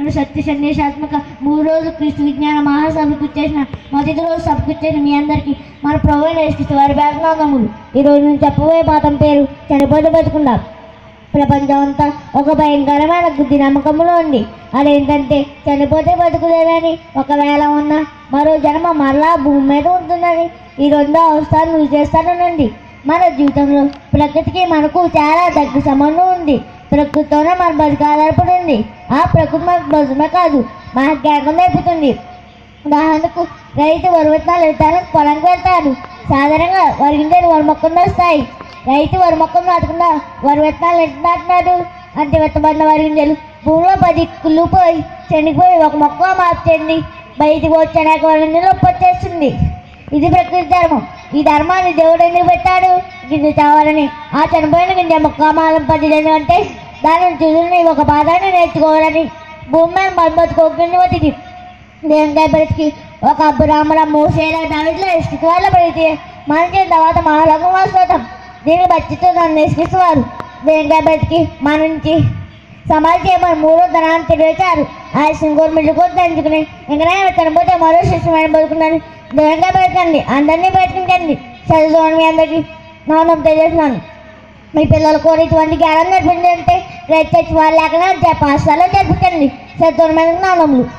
మూడు సత్య సందేశాత్మక మూడు రోజులు క్రీస్తు విజ్ఞాన మహాసభకు చేసిన మొదటి రోజు సభకు చేసిన మీ అందరికీ మన ప్రభు నేర్పిస్తూ వారి అభినందనములు ఈ రోజు నేను చెప్పబోయే పాఠం పేరు చనిపోతే బతుకుందాం ప్రపంచం అంతా ఒక భయంకరమైన గుడ్డి నమ్మకంలో ఉంది అదేంటంటే చనిపోతే బతుకులేదని ఒకవేళ ఉన్న మరో జన్మ మరలా భూమి మీద ఉంటుందని ఈ రెండో అవసరాలు నువ్వు చేస్తానండి మన జీవితంలో ప్రకృతికి మనకు చాలా దగ్గర సంబంధం ఉంది ప్రకృతితోనే మన బతుకు ఆధారపడి ఉంది ఆ ప్రకృతి మనకు బతుమే కాదు మన జ్ఞానం నేర్పుతుంది ఉదాహరణకు రైతు వరి విత్తనాలు విత్తనాలకు పొలంకి వెళ్తాడు సాధారణంగా వరి గింజలు వరి మొక్కలు వస్తాయి రైతు వరి మొక్కలు నాటుకున్న వరి విత్తనాలు ఎంత నాటున్నాడు అంటే విత్తబడిన వరి గింజలు భూమిలో పది కుళ్ళిపోయి చెనిగిపోయి ఒక మొక్క మార్చండి బయటికి వచ్చాక వరి గింజలు వచ్చేస్తుంది ఇది ప్రకృతి ధర్మం ఈ ధర్మాన్ని దేవుడు ఎందుకు పెట్టాడు గింజ చావాలని ఆ చనిపోయిన గింజ మొక్క మాలం పది అంటే దానిని చూసుకుని ఒక పాదాన్ని నేర్చుకోవాలని భూమి మీద మన బతుకోకుండా బతికి దేవునికాయ బ్రతికి ఒక బ్రాహ్మణ మూసేల దాంట్లో ఇసుక వాళ్ళ బ్రతికి మనిషి తర్వాత మహాలోకం వాస్తవం దీన్ని బచ్చితో నన్ను ఇసుకిస్తువారు దేవునికాయ బ్రతికి మన నుంచి సమాజం చేయమని మూడో ధనాన్ని తెలియచారు ఆ సింగోరు మిల్లు కూడా దంచుకుని ఇంకనైనా చనిపోతే మరో శిష్యమైన బతుకున్నాను దేవునికాయ బ్రతకండి అందరినీ బ్రతికించండి చదువుకోండి మీ అందరికీ మౌనం తెలియజేస్తున్నాను మీ పిల్లలు కూడా ఇటువంటి జ్ఞానం నేర్పించంటే రైతు చచ్చి వాళ్ళు లేకుండా పాఠశాలలో జరుపుతండి చదువు నానములు